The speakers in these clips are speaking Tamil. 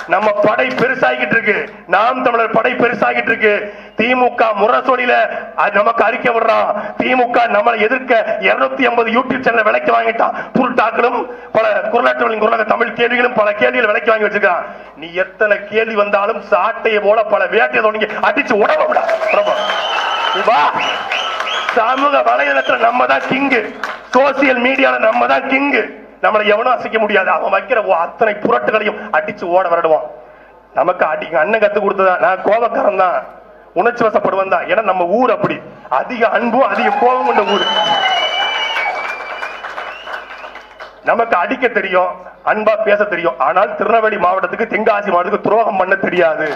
நம்ம படை பெருசாகிட்டு இருக்கு நாம் தமிழர் படை பெருசாகிட்டு இருக்கு திமுக முரசொலியில அது நமக்கு அறிக்கை விடுறான் திமுக நம்மளை எதிர்க்க 250 ஐம்பது யூடியூப் சேனல் விலைக்கு வாங்கிட்டான் புருட்டாக்களும் பல குரலாற்றவர்களின் குரலாக தமிழ் கேள்விகளும் பல கேள்விகள் விலைக்கு வாங்கி வச்சிருக்கான் நீ எத்தனை கேள்வி வந்தாலும் சாட்டையை போல பல வேட்டையை தொடங்கி அடிச்சு உடம்ப விட பிரபு நீ வா சமூக வலைதளத்துல நம்ம தான் கிங்கு சோசியல் மீடியால நம்ம தான் கிங்கு நம்மளை எவனும் அசைக்க முடியாது அவன் வைக்கிற ஒ- அத்தனை புரட்டுகளையும் அடிச்சு ஓட விரடுவான் நமக்கு அடி எங்க அண்ணன் கத்து கொடுத்ததா நான் கோபக்காரன் தான் உணர்ச்சி வசப்படுவன் தான் ஏன்னா நம்ம ஊர் அப்படி அதிக அன்பும் அதிக கோபம் கொண்ட ஊர் நமக்கு அடிக்க தெரியும் அன்பா பேச தெரியும் ஆனால் திருநெல்வேலி மாவட்டத்துக்கு தென்காசி மாவட்டத்துக்கு துரோகம் பண்ண தெரியாது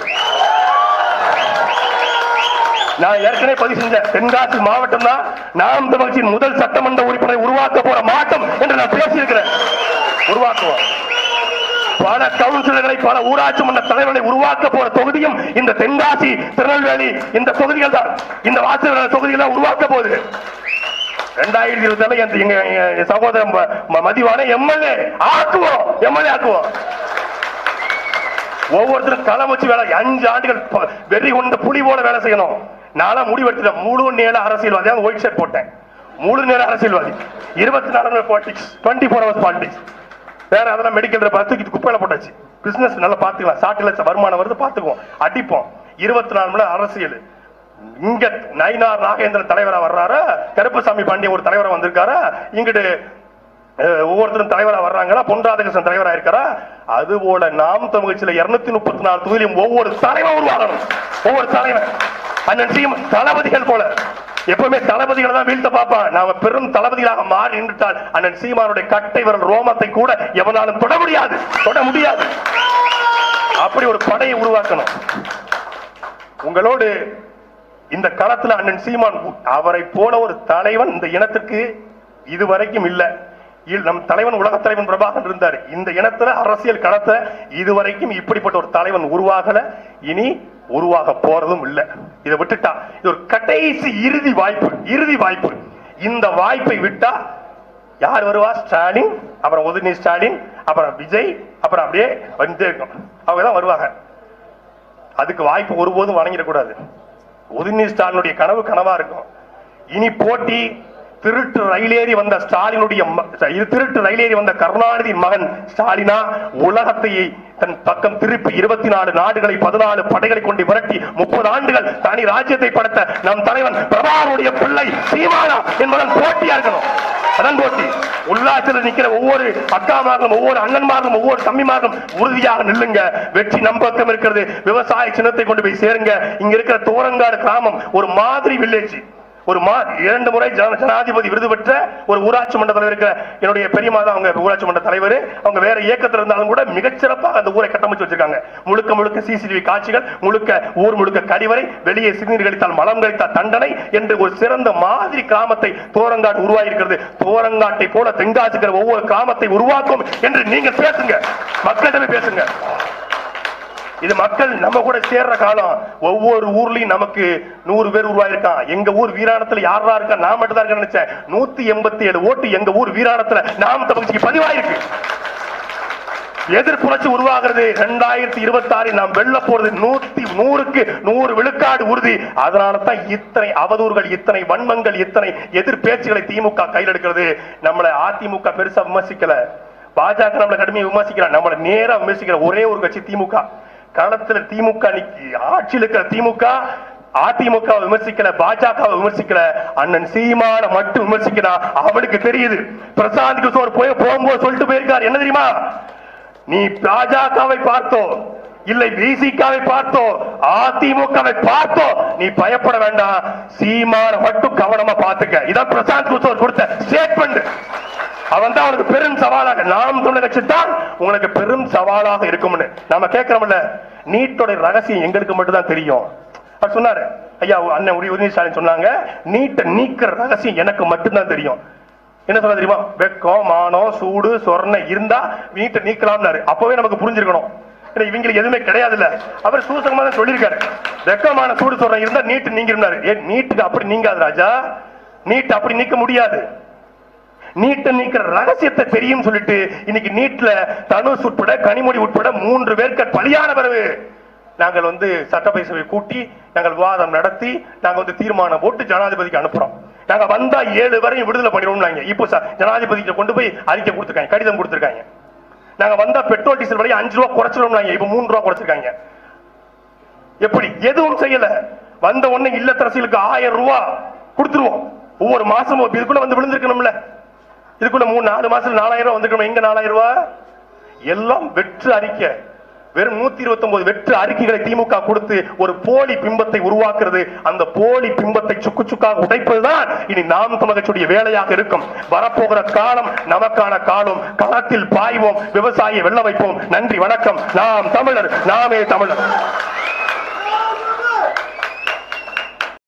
நான் ஏற்கனவே பதிவு செஞ்சேன் தென்காசி மாவட்டம் தான் நாம் தமிழ்ச்சியின் முதல் சட்டமன்ற உறுப்பினரை உருவாக்க போற மாவட்டம் என்று நான் பேசியிருக்கிறேன் உருவாக்குவோம் பல கவுன்சிலர்களை பல ஊராட்சி மன்ற தலைவர்களை உருவாக்க போற தொகுதியும் இந்த தென்காசி திருநெல்வேலி இந்த தொகுதிகள் தான் இந்த வாசகர் தொகுதிகள் தான் உருவாக்க போகுது ரெண்டாயிரத்தி இருபத்தி எங்க எங்க எங்க சகோதரன் ம- ம- மதிவான எம்எல்ஏ ஆக்குவோம் எம்எல்ஏ ஆக்குவோம் ஒவ்வொருத்தரும் களம் வச்சு வேலை அஞ்சு ஆண்டுகள் ப- வெறி கொண்ட புலி போல வேலை செய்யணும் நாளா முடிவெடுத்துட்டேன் முழு நேர அரசியல்வாதி ஒயிட் ஷர்ட் போட்டேன் முழு நேர அரசியல்வாதி இருபத்தி நாலு மணி politics twenty four hours politics வேற அதெல்லாம் மெடிக்கல் பார்த்து குப்பையில போட்டாச்சு பிசினஸ் நல்லா பாத்துக்கலாம் சாட்டு லட்சம் வருமானம் வருது பாத்துக்குவோம் அடிப்போம் இருபத்தி நாலு மணி நேரம் அரசியல் இங்க நயினார் நாகேந்திரன் தலைவரா வர்றாரு கருப்பசாமி பாண்டிய ஒரு தலைவரா வந்திருக்காரு இங்கிட்டு அஹ், ஒவ்வொருத்தரும் தலைவரா வர்றாங்களா பொன் ராதாகிருஷ்ணன் தலைவரா இருக்காரா அது போல நாம் தமிழ்ச்சியில இருநூத்தி முப்பத்தி நாலு தொகுதியிலும் ஒவ்வொரு தலைவன் உருவாகணும் ஒவ்வொரு தலைவன் அண்ணன் சீம் தளபதிகள் போல எப்பவுமே தளபதிகளை தான் வீழ்த்த பார்ப்பான் நாம பெரும் தளபதிகளாக மாறி நின்றுட்டால் அண்ணன் சீமானுடைய கட்டை விரல் ரோமத்தை கூட எவனாலும் தொட முடியாது தொட முடியாது அப்படி ஒரு படையை உருவாக்கணும் உங்களோடு இந்த களத்துல அண்ணன் சீமான் அவரை போல ஒரு தலைவன் இந்த இனத்திற்கு இதுவரைக்கும் இல்ல இல் நம் தலைவன் உலக தலைவன் பிரபாகரன் இருந்தார் இந்த இனத்துல அரசியல் களத்துல இதுவரைக்கும் இப்படிப்பட்ட ஒரு தலைவன் உருவாகல இனி உருவாக போறதும் இல்ல இதை விட்டுட்டா இது ஒரு கடைசி இறுதி வாய்ப்பு இறுதி வாய்ப்பு இந்த வாய்ப்பை விட்டா யார் வருவா ஸ்டாலின் அப்புறம் உதயநிதி ஸ்டாலின் அப்புறம் விஜய் அப்புறம் அப்படியே வந்துட்டே இருக்கும் அவங்க தான் வருவாங்க அதுக்கு வாய்ப்பு ஒருபோதும் வழங்கிடக்கூடாது உதயநிதி ஸ்டாலினுடைய கனவு கனவா இருக்கும் இனி போட்டி திருட்டு ரயிலேறி வந்த ஸ்டாலினுடைய ம- இது திருட்டு ரயிலேறி வந்த கருணாநிதியின் மகன் ஸ்டாலினா உலகத்தை தன் பக்கம் திருப்பி இருபத்தி நாலு நாடுகளை பதினாலு படைகளை கொண்டு விரட்டி முப்பது ஆண்டுகள் தனி ராஜ்யத்தை படைத்த நம் தலைவன் பிரபாகருடைய பிள்ளை சீமானா என்பதன் போட்டியா இருக்கணும் அதான் போட்டி உல்லாசத்தில் நிக்கிற ஒவ்வொரு அக்காமார்களும் ஒவ்வொரு அண்ணன்மார்களும் ஒவ்வொரு தம்பிமார்களும் உறுதியாக நில்லுங்க வெற்றி நம்பக்கம் இருக்கிறது விவசாய சின்னத்தை கொண்டு போய் சேருங்க இங்க இருக்கிற தோரங்காடு கிராமம் ஒரு மாதிரி வில்லேஜ் ஒரு மா இரண்டு முறை ஜன- ஜனாதிபதி விருது பெற்ற ஒரு ஊராட்சி மன்ற தலைவர் இருக்கிற என்னுடைய பெரியமா தான் அவங்க ஊராட்சி மன்ற தலைவர் அவங்க வேற இயக்கத்தில் இருந்தாலும் கூட மிகச்சிறப்பாக அந்த ஊரை கட்டமைச்சு வச்சிருக்காங்க முழுக்க முழுக்க சிசிடிவி காட்சிகள் முழுக்க ஊர் முழுக்க கழிவறை வெளியே சிறுநீர் கழித்தால் மலம் கழித்தால் தண்டனை என்று ஒரு சிறந்த மாதிரி கிராமத்தை தோரங்காடு உருவாகி இருக்கிறது தோரங்காட்டை போல தென்காசிக்கிற ஒவ்வொரு கிராமத்தை உருவாக்கும் என்று நீங்க பேசுங்க மக்களிடமே பேசுங்க இது மக்கள் நம்ம கூட சேர்ற காலம் ஒவ்வொரு ஊர்லயும் நமக்கு நூறு பேர் உருவாயிருக்கான் எங்க ஊர் வீராணத்துல யாரா இருக்கா நான் மட்டும் தான் இருக்கேன்னு நினைச்சேன் நூத்தி எண்பத்தி ஏழு ஓட்டு எங்க ஊர் வீராணத்துல நாம் தமிழ்ச்சிக்கு பதிவாயிருக்கு எதிர்ப்புணர்ச்சி உருவாகிறது இரண்டாயிரத்தி இருபத்தி ஆறில் நாம் வெல்ல போறது நூத்தி நூறுக்கு நூறு விழுக்காடு உறுதி அதனால தான் இத்தனை அவதூறுகள் இத்தனை வன்மங்கள் இத்தனை எதிர் பேச்சுகளை திமுக கையில் எடுக்கிறது நம்மளை அதிமுக பெருசா விமர்சிக்கல பாஜக நம்மளை கடுமையை விமர்சிக்கிறார் நம்மளை நேரா விமர்சிக்கிற ஒரே ஒரு கட்சி திமுக களத்துல திமுக நிக்கி ஆட்சியில் இருக்கிற திமுக அதிமுக விமர்சிக்கல பாஜக விமர்சிக்கல அண்ணன் சீமான மட்டும் விமர்சிக்கிறான் அவனுக்கு தெரியுது பிரசாந்த் கிஷோர் போய் போகும்போது சொல்லிட்டு போயிருக்கார் என்ன தெரியுமா நீ பாஜகவை பார்த்தோ இல்லை பிசிகாவை பார்த்தோ அதிமுகவை பார்த்தோ நீ பயப்பட வேண்டாம் சீமான மட்டும் கவனமா பாத்துக்க இதான் பிரசாந்த் கிஷோர் கொடுத்த ஸ்டேட்மெண்ட் அவன் தான் அவனுக்கு பெரும் சவாலாக நாம் தமிழர் கட்சி தான் உங்களுக்கு பெரும் சவாலாக இருக்கும்னு நாம கேட்கிறோம்ல நீட்டோட ரகசியம் எங்களுக்கு மட்டும் தான் தெரியும் அவர் சொன்னாரு ஐயா அண்ணன் உரி உதயநிதி ஸ்டாலின் சொன்னாங்க நீட்டை நீக்கிற ரகசியம் எனக்கு மட்டும்தான் தெரியும் என்ன சொல்ல தெரியுமா வெக்கம் மானம் சூடு சொரணை இருந்தா நீட்டை நீக்கலாம்னாரு அப்பவே நமக்கு புரிஞ்சிருக்கணும் ஏன்னா இவங்களுக்கு எதுவுமே கிடையாது இல்ல அவர் சூசகமா தான் சொல்லியிருக்காரு வெக்கமான சூடு சொரணை இருந்தா நீட்டு நீங்கிருந்தாரு ஏன் நீட்டுக்கு அப்படி நீங்காது ராஜா நீட் அப்படி நீக்க முடியாது நீட்டை நீக்கிற ரகசியத்தை தெரியும் சொல்லிட்டு இன்னைக்கு நீட்ல தனுஷ் உட்பட கனிமொழி உட்பட மூன்று பேருக்கு பலியான பிறகு நாங்கள் வந்து சட்டப்பேரவை கூட்டி நாங்கள் விவாதம் நடத்தி நாங்க வந்து தீர்மானம் போட்டு ஜனாதிபதிக்கு அனுப்புறோம் நாங்க வந்தா ஏழு வரையும் விடுதலை பண்ணிடுவோம் நாங்க இப்போ ச- ஜனாதிபதிக்கு கொண்டு போய் அறிக்கை கொடுத்துருக்காங்க கடிதம் கொடுத்துருக்காங்க நாங்க வந்தா பெட்ரோல் டீசல் விலையை அஞ்சு ரூபா குறைச்சிடும் நாங்க இப்ப மூணு ரூபா குறைச்சிருக்காங்க எப்படி எதுவும் செய்யல வந்த உடனே இல்லத்தரசிகளுக்கு ஆயிரம் ரூபாய் கொடுத்துருவோம் ஒவ்வொரு மாசமும் இப்ப இதுக்குள்ள வந்து விழுந்திருக்கணும்ல இதுக்குள்ள மூணு நாலு மாசத்துல நாலாயிரம் ரூபாய் வந்திருக்கணும் எங்க நாலாயிரம் ரூபாய் எல்லாம் வெற்று அறிக்கை வெறும் நூத்தி இருபத்தி ஒன்பது வெற்று அறிக்கைகளை திமுக கொடுத்து ஒரு போலி பிம்பத்தை உருவாக்குறது அந்த போலி பிம்பத்தை சுக்கு சுக்காக உடைப்பதுதான் இனி நாம் தமிழகத்துடைய வேலையாக இருக்கும் வரப்போகிற காலம் நமக்கான காலம் களத்தில் பாய்வோம் விவசாயியை வெல்ல வைப்போம் நன்றி வணக்கம் நாம் தமிழர் நாமே தமிழர்